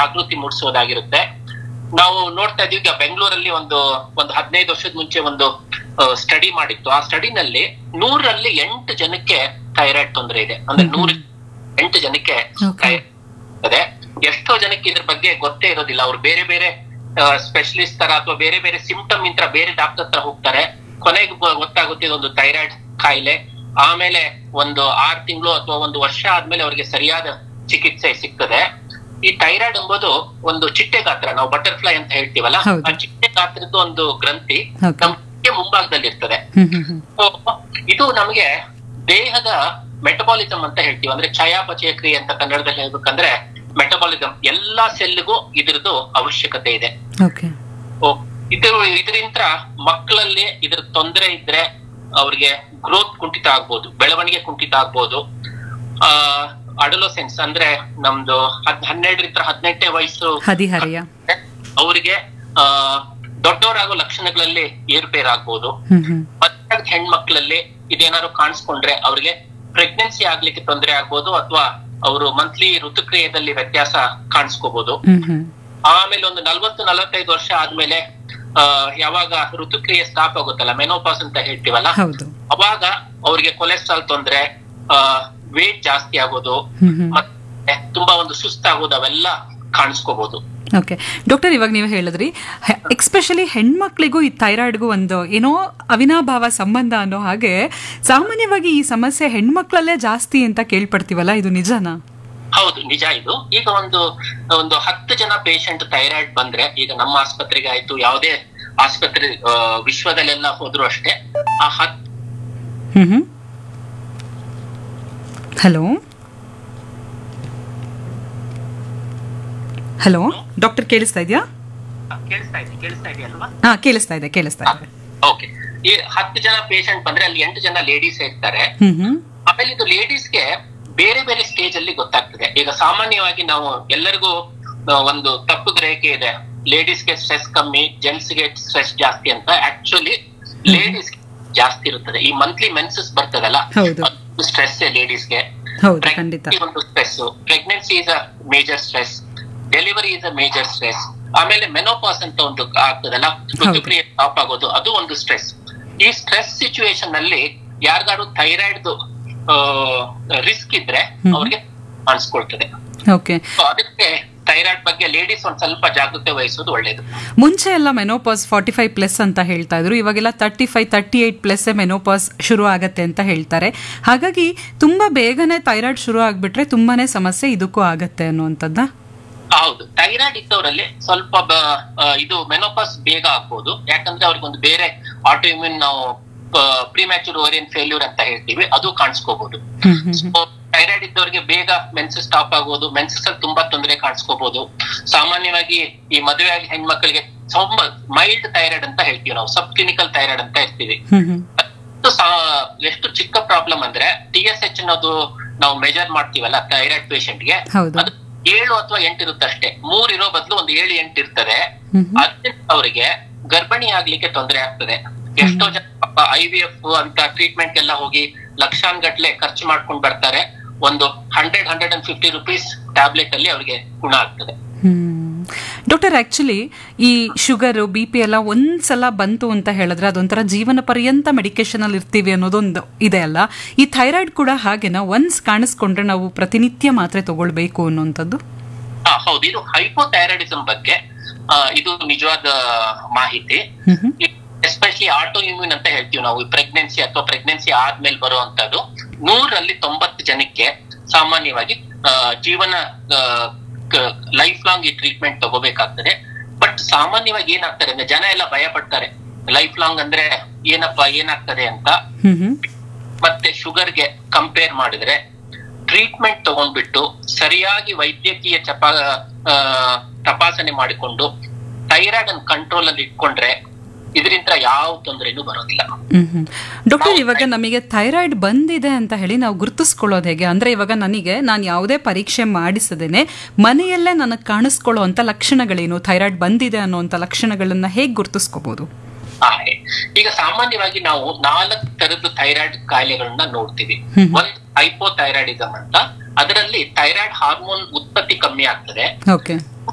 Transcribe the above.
ಜಾಗೃತಿ ಮೂಡಿಸೋದಾಗಿರುತ್ತೆ ನಾವು ನೋಡ್ತಾ ಇದೀವಿ ಈಗ ಬೆಂಗಳೂರಲ್ಲಿ ಒಂದು ಒಂದು ಹದಿನೈದು ವರ್ಷದ ಮುಂಚೆ ಒಂದು ಸ್ಟಡಿ ಮಾಡಿತ್ತು ಆ ಸ್ಟಡಿನಲ್ಲಿ ನೂರಲ್ಲಿ ಎಂಟು ಜನಕ್ಕೆ ಥೈರಾಯ್ಡ್ ತೊಂದರೆ ಇದೆ ಅಂದ್ರೆ ನೂರ ಎಂಟು ಜನಕ್ಕೆ Okay. thyroid ಇದೆ ಎಷ್ಟೋ ಜನಕ್ಕೆ ಇದ್ರ ಬಗ್ಗೆ ಗೊತ್ತೇ ಇರೋದಿಲ್ಲ ಅವ್ರು ಬೇರೆ ಬೇರೆ ಸ್ಪೆಷಲಿಸ್ಟ್ ತರ ಅಥವಾ ಬೇರೆ ಬೇರೆ ಸಿಂಪ್ಟಮ್ ಇಂತ್ರ ಬೇರೆ ಡಾಕ್ಟರ್ ಹತ್ರ ಹೋಗ್ತಾರೆ ಕೊನೆಗೆ ಗೊ- ಗೊತ್ತಾಗುತ್ತೆ ಇದೊಂದು ಥೈರಾಯ್ಡ್ ಕಾಯಿಲೆ ಆಮೇಲೆ ಒಂದು ಆರ್ ತಿಂಗಳು ಅಥವಾ ಒಂದು ವರ್ಷ ಆದ್ಮೇಲೆ ಅವ್ರಿಗೆ ಸರಿಯಾದ ಚಿಕಿತ್ಸೆ ಸಿಗ್ತದೆ ಈ ಥೈರಾಯ್ಡ್ ಎಂಬುದು ಒಂದು ಚಿಟ್ಟೆ ಗಾತ್ರ ನಾವು ಬಟರ್ಫ್ಲೈ ಅಂತ ಹೇಳ್ತೀವಲ್ಲ ಹೌದು. ಆ ಚಿಟ್ಟೆ ಗಾತ್ರದ್ದು ಒಂದು ಗ್ರಂಥಿ Okay. ನಮ್ಗೆ ಮುಂಭಾಗದಲ್ಲಿ ಇರ್ತದೆ ಹ್ಮ್ ಹ್ಮ್ ಹ್ಮ್ So, ಇದು ನಮಗೆ ದೇಹದ ಮೆಟಬಾಲಿಸಮ್ ಅಂತ ಹೇಳ್ತೀವಿ ಅಂದ್ರೆ ಚಯಾಪಚಯ ಕ್ರಿಯೆ ಅಂತ ಕನ್ನಡದಲ್ಲಿ ಹೇಳ್ಬೇಕಂದ್ರೆ ಮೆಟಬಾಲಿಸಮ್ ಎಲ್ಲಾ ಸೆಲ್ಗೂ ಇದ್ರದ್ದು ಅವಶ್ಯಕತೆ ಇದೆ ಓಕೆ So, ಇದು ಇದರಿಂದ ಮಕ್ಕಳಲ್ಲಿ ಇದ್ರ ತೊಂದರೆ ಇದ್ರೆ ಅವ್ರಿಗೆ ಗ್ರೋತ್ ಕುಂಠಿತ ಆಗ್ಬೋದು ಬೆಳವಣಿಗೆ ಕುಂಠಿತ ಆಗ್ಬೋದು ಆ ಅಡಲೋಸೆನ್ಸ್ ಅಂದ್ರೆ ನಮ್ದು ಹದ್ ಹನ್ನೆರಡರಿಂದ ಹದಿನೆಂಟನೇ ವಯಸ್ಸು ಹದಿಹರೆಯ ಅವರಿಗೆ ಆ ದೊಡ್ಡವರಾಗೋ ಲಕ್ಷಣಗಳಲ್ಲಿ ಏರುಪೇರಾಗ್ಬೋದು ಹ್ಮ್ ಹ್ಮ್ ಮದ್ವೆ ಹೆಣ್ಮಕ್ಳಲ್ಲಿ ಇದೇನಾದ್ರು ಕಾಣಿಸ್ಕೊಂಡ್ರೆ ಅವ್ರಿಗೆ ಪ್ರೆಗ್ನೆನ್ಸಿ ಆಗ್ಲಿಕ್ಕೆ ತೊಂದರೆ ಆಗ್ಬೋದು ಅಥವಾ ಅವರು ಮಂತ್ಲಿ ಋತುಕ್ರಿಯೆಯಲ್ಲಿ ವ್ಯತ್ಯಾಸ ಕಾಣಿಸ್ಕೋಬಹುದು ಹ್ಮ್ ಹ್ಮ್ ಆಮೇಲೆ ಒಂದು ನಲ್ವತ್ತು ನಲವತ್ತೈದು ವರ್ಷ ಆದ್ಮೇಲೆ ಆ ಯಾವಾಗ ಋತುಕ್ರಿಯೆ ಸ್ಟಾಪ್ ಆಗುತ್ತಲ್ಲ ಮೆನೋಪಾಸ್ ಅಂತ ಹೇಳ್ತೀವಲ್ಲ ಹೌದು ಅವಾಗ ಅವ್ರಿಗೆ ಕೊಲೆಸ್ಟ್ರಾಲ್ ತೊಂದ್ರೆ ಆ ವೇಟ್ ಜಾಸ್ತಿ ಆಗೋದು ಹ್ಮ್ ಹ್ಮ್ ಮತ್ತೆ ತುಂಬಾ ಒಂದು ಸುಸ್ತಾಗೋದು ಅವೆಲ್ಲ ಕಾಣಿಸ್ಕೋಬಹುದು ಓಕೆ ಡಾಕ್ಟರ್ ಇವಾಗ ನೀವು ಹೇಳಿದ್ರಿ ಎಕ್ಸ್ಪೆಷಲಿ ಹೆಣ್ಮಕ್ಳಿಗೂ ಈ ಥೈರಾಯ್ಡ್ಗೂ ಒಂದು ಏನೋ ಅವಿನಾಭಾವ ಸಂಬಂಧ ಅನ್ನೋ ಹಾಗೆ ಸಾಮಾನ್ಯವಾಗಿ ಈ ಸಮಸ್ಯೆ ಹೆಣ್ಮಕ್ಳಲ್ಲೇ ಜಾಸ್ತಿ ಅಂತ ಕೇಳ್ಪಡ್ತೀವಲ್ಲ ಇದು ನಿಜನಾ ಹೌದು ನಿಜ ಇದು ಈಗ ಒಂದು ಒಂದು ಹತ್ತು ಜನ ಪೇಷಂಟ್ ಥೈರಾಯ್ಡ್ ಬಂದ್ರೆ ಈಗ ನಮ್ಮ ಆಸ್ಪತ್ರೆಗೆ ಆಯ್ತು ಯಾವುದೇ ಆಸ್ಪತ್ರೆ ಆ, ವಿಶ್ವದಲ್ಲೆಲ್ಲ ಹೋದ್ರು ಅಷ್ಟೇ ಆ ಹತ್ತು ಹ್ಮ್ ಹ್ಮ್ ಹಲೋ ಹಲೋ ಡಾಕ್ಟರ್ ಕೇಳಿಸ್ತಾ ಇದೆಯಾ ಕೇಳಿಸ್ತಾ ಇದೆ ಕೇಳಿಸ್ತಾ ಇದೆಯಲ್ವಾ ಹಾ ಕೇಳಿಸ್ತಾ ಇದೆ ಕೇಳಿಸ್ತಾ ಇದೆ ಓಕೆ ಈ ಹತ್ತು ಜನ ಪೇಷಂಟ್ ಬಂದ್ರೆ ಅಲ್ಲಿ ಎಂಟು ಜನ ಲೇಡೀಸ್ ಇರ್ತಾರೆ ಹ್ಮ್ ಹ್ಮ್ ಆಮೇಲೆ ಇದು ಲೇಡೀಸ್ಗೆ ಬೇರೆ ಬೇರೆ ಸ್ಟೇಜ್ ಅಲ್ಲಿ ಗೊತ್ತಾಗ್ತದೆ ಈಗ ಸಾಮಾನ್ಯವಾಗಿ ನಾವು ಎಲ್ಲರಿಗೂ ಆ, ಒಂದು ತಪ್ಪು ಗ್ರಹಿಕೆ ಇದೆ ಲೇಡೀಸ್ಗೆ ಸ್ಟ್ರೆಸ್ ಕಮ್ಮಿ ಜೆಂಟ್ಸ್ಗೆ ಸ್ಟ್ರೆಸ್ ಜಾಸ್ತಿ ಅಂತ ಆಕ್ಚುಲಿ ಲೇಡೀಸ್ ಜಾಸ್ತಿ ಇರುತ್ತದೆ ಈ ಮಂತ್ಲಿ ಮೆನ್ಸಸ್ ಬರ್ತದಲ್ಲ ಹೌದು. ಸ್ಟ್ರೆಸ್ ಲೇಡೀಸ್ಗೆ ಹೌದು ಖಂಡಿತ ಒಂದು stress pregnancy is a major stress delivery is a major stress ಆಮೇಲೆ ಮೆನೋಪಾಸ್ ಅಂತ ಒಂದು ಆಗ್ತದಲ್ಲ ಋತುಕ್ರಿಯೆ ಸ್ಟಾಪ್ ಆಗೋದು ಅದು ಒಂದು ಸ್ಟ್ರೆಸ್ ಈ ಸ್ಟ್ರೆಸ್ ಸಿಚುವೇಶನ್ ನಲ್ಲಿ ಯಾರಿಗಾರು ಥೈರಾಯ್ಡ್ ರಿಸ್ಕ್ ಇದ್ರೆ ಹ್ಮ್. ಅವ್ರಿಗೆ ಕಾಣಿಸ್ಕೊಳ್ತದೆ ಓಕೆ So ಅದಕ್ಕೆ ಥೈರಾಯ್ಡ್ ಬಗ್ಗೆ ಲೇಡೀಸ್ ಒಂದ್ ಸ್ವಲ್ಪ ಜಾಗೃತೆ ವಹಿಸೋದು ಒಳ್ಳೇದು ಮುಂಚೆ ಎಲ್ಲ ಮೆನೋಪಾಸ್ ಫಾರ್ಟಿ ಫೈವ್ ಪ್ಲಸ್ ಅಂತ ಹೇಳ್ತಾ ಇದ್ರು ಇವಾಗೆಲ್ಲ thirty five thirty eight plus menopause ಶುರು ಆಗತ್ತೆ ಅಂತ ಹೇಳ್ತಾರೆ ಹಾಗಾಗಿ ತುಂಬಾ ಬೇಗನೆ ಥೈರಾಯ್ಡ್ ಶುರು ಆಗ್ಬಿಟ್ರೆ ತುಂಬಾನೇ ಸಮಸ್ಯೆ ಇದಕ್ಕೂ ಆಗತ್ತೆ ಅನ್ನುವಂಥದ್ದ ಹೌದು ಥೈರಾಯ್ಡ್ ಇದ್ದವರಲ್ಲಿ ಸ್ವಲ್ಪ ಬ- ಆ, ಇದು ಮೆನೋಪಾಸ್ ಬೇಗ ಆಗ್ಬೋದು ಯಾಕಂದ್ರೆ ಅವ್ರಿಗೆ ಒಂದು ಬೇರೆ ಆಟೋ ಇಮ್ಯೂನ್ ನಾವು ಪ್ರಿಮ್ಯಾಚುರ್ ಓರಿಯನ್ ಫೇಲ್ಯೂರ್ ಅಂತ ಹೇಳ್ತೀವಿ ಅದು ಕಾಣಿಸ್ಕೋಬಹುದು ಹ್ಮ್ ಹ್ಮ್ ಹ್ಮ್. ಥೈರಾಯ್ಡ್ ಇದ್ದವರಿಗೆ ಬೇಗ ಮೆನ್ಸಸ್ ಸ್ಟಾಪ್ ಆಗೋದು ಮೆನ್ಸಸ್ ಅಲ್ಲಿ ತುಂಬಾ ತೊಂದರೆ ಕಾಣಿಸ್ಕೋಬಹುದು ಸಾಮಾನ್ಯವಾಗಿ ಈ ಮದುವೆ ಆಗಿ ಹೆಣ್ಮಕ್ಳಿಗೆ ತುಂಬಾ ಮೈಲ್ಡ್ ಥೈರಾಯ್ಡ್ ಅಂತ ಹೇಳ್ತೀವಿ ನಾವು ಸಬ್ ಕ್ಲಿನಿಕಲ್ ಥೈರಾಯ್ಡ್ ಅಂತ ಹೇಳ್ತೀವಿ ಹ್ಮ್ ಹ್ಮ್. ಅದು ಸಾ- ಎಷ್ಟು ಚಿಕ್ಕ ಪ್ರಾಬ್ಲಮ್ ಅಂದ್ರೆ ಟಿ ಎಸ್ ಎಚ್ ಅನ್ನೋದು ನಾವು ಮೆಜರ್ ಮಾಡ್ತೀವಲ್ಲ ಥೈರಾಯ್ಡ್ ಗೆ ಹೌದು. ಅದು ಏಳು ಅಥವಾ ಎಂಟು ಇರುತ್ತೆ ಅಷ್ಟೇ ಮೂರ್ ಇರೋ ಬದಲು ಒಂದು ಏಳು ಎಂಟು ಇರ್ತದೆ ಹ್ಮ್ ಹ್ಮ್. ಅದರಿಂದ ಅವರಿಗೆ ಗರ್ಭಿಣಿ ಆಗ್ಲಿಕ್ಕೆ ತೊಂದರೆ ಆಗ್ತದೆ ಎಷ್ಟೋ ಜನ ಐ ವಿ ಎಫ್ ಅಂತ ಟ್ರೀಟ್ಮೆಂಟ್ ಎಲ್ಲ ಹೋಗಿ ಲಕ್ಷಾನ್ಗಟ್ಲೆ ಖರ್ಚು ಮಾಡ್ಕೊಂಡು ಬರ್ತಾರೆ ಒಂದು hundred hundred and fifty rupees tablet ಅಲ್ಲಿ ಅವರಿಗೆ ಗುಣ ಆಗ್ತದೆ ಹ್ಮ್ ಡಾಕ್ಟರ್ ಆಕ್ಚುಲಿ ಈ ಶುಗರ್ ಬಿ ಪಿ ಎಲ್ಲ ಒಂದ್ಸಲ ಬಂತು ಅಂತ ಹೇಳಿದ್ರೆ ಅದೊಂಥರ ಜೀವನ ಪರ್ಯಂತ ಮೆಡಿಕೇಶನ್ ಅಲ್ಲಿ ಇರ್ತೀವಿ ಅನ್ನೋದೊಂದು ಇದೆ ಅಲ್ಲ ಈ ಥೈರಾಯ್ಡ್ ಕೂಡ ಹಾಗೇನಾ ಒನ್ಸ್ ಕಾಣಿಸ್ಕೊಂಡ್ರೆ ನಾವು ಪ್ರತಿನಿತ್ಯ ಮಾತ್ರೆ ತಗೊಳ್ಬೇಕು ಅನ್ನೋಂಥದ್ದು ಹಾ ಹೌದು ಇದು ಹೈಪೋಥೈರಾಯ್ಡಿಸಮ್ ಬಗ್ಗೆ ಆ, ಇದು ನಿಜವಾದ ಮಾಹಿತಿ ಹ್ಮ್ ಹ್ಮ್. ಎಸ್ಪೆಷಲಿ ಆಟೋ ಇಮ್ಯೂನ್ ಅಂತ ಹೇಳ್ತೀವಿ ನಾವು ಪ್ರೆಗ್ನೆನ್ಸಿ ಅಥವಾ ಪ್ರೆಗ್ನೆನ್ಸಿ ಆದ್ಮೇಲೆ ಬರುವಂತದ್ದು ನೂರಲ್ಲಿ ತೊಂಬತ್ತು ಜನಕ್ಕೆ ಸಾಮಾನ್ಯವಾಗಿ ಆ, ಜೀವನ ಲೈಫ್ ಲಾಂಗ್ ಈ ಟ್ರೀಟ್ಮೆಂಟ್ ತಗೋಬೇಕಾಗ್ತದೆ ಬಟ್ ಸಾಮಾನ್ಯವಾಗಿ ಏನಾಗ್ತದೆ ಅಂದ್ರೆ ಜನ ಎಲ್ಲ ಭಯ ಪಡ್ತಾರೆ ಲೈಫ್ ಲಾಂಗ್ ಅಂದ್ರೆ ಏನಪ್ಪಾ ಏನಾಗ್ತದೆ ಅಂತ ಹ್ಮ್ ಹ್ಮ್. ಮತ್ತೆ ಶುಗರ್ಗೆ ಕಂಪೇರ್ ಮಾಡಿದ್ರೆ ಟ್ರೀಟ್ಮೆಂಟ್ ತಗೊಂಡ್ಬಿಟ್ಟು ಸರಿಯಾಗಿ ವೈದ್ಯಕೀಯ ಚಪ ಆ, ತಪಾಸಣೆ ಮಾಡಿಕೊಂಡು ಥೈರಾಯ್ಡ್ ಅನ್ನು ಕಂಟ್ರೋಲ್ ಅಲ್ಲಿ ಇಟ್ಕೊಂಡ್ರೆ ಇದರಿಂದ ಯಾವ ತೊಂದರೆನೂ ಬರೋದಿಲ್ಲ ಹ್ಮ್ ಹ್ಮ್. ಡಾಕ್ಟರ್ ಇವಾಗ ನಮಗೆ ಥೈರಾಯ್ಡ್ ಬಂದಿದೆ ಅಂತ ಹೇಳಿ ನಾವು ಗುರುತಿಸ್ಕೊಳ್ಳೋದು ಹೇಗೆ ಅಂದ್ರೆ ಇವಾಗ ನನಗೆ ನಾನು ಯಾವುದೇ ಪರೀಕ್ಷೆ ಮಾಡಿಸದೇನೆ ಮನೆಯಲ್ಲೇ ನನಗೆ ಕಾಣಿಸ್ಕೊಳ್ಳೋ ಅಂತ ಲಕ್ಷಣಗಳೇನು ಥೈರಾಯ್ಡ್ ಬಂದಿದೆ ಅನ್ನೋಂಥ ಲಕ್ಷಣಗಳನ್ನ ಹೇಗೆ ಗುರುತಿಸ್ಕೋಬಹುದು ಆ, ಈಗ ಸಾಮಾನ್ಯವಾಗಿ ನಾವು ನಾಲ್ಕು ತರದ ಥೈರಾಯ್ಡ್ ಕಾಯಿಲೆಗಳನ್ನ ನೋಡ್ತೀವಿ ಹ್ಮ್. ಒಂದು ಹೈಪೋಥೈರಾಯ್ಡಿಸಮ್ ಅಂತ ಅದರಲ್ಲಿ ಥೈರಾಯ್ಡ್ ಹಾರ್ಮೋನ್ ಉತ್ಪತ್ತಿ ಕಮ್ಮಿ ಆಗ್ತದೆ ಓಕೆ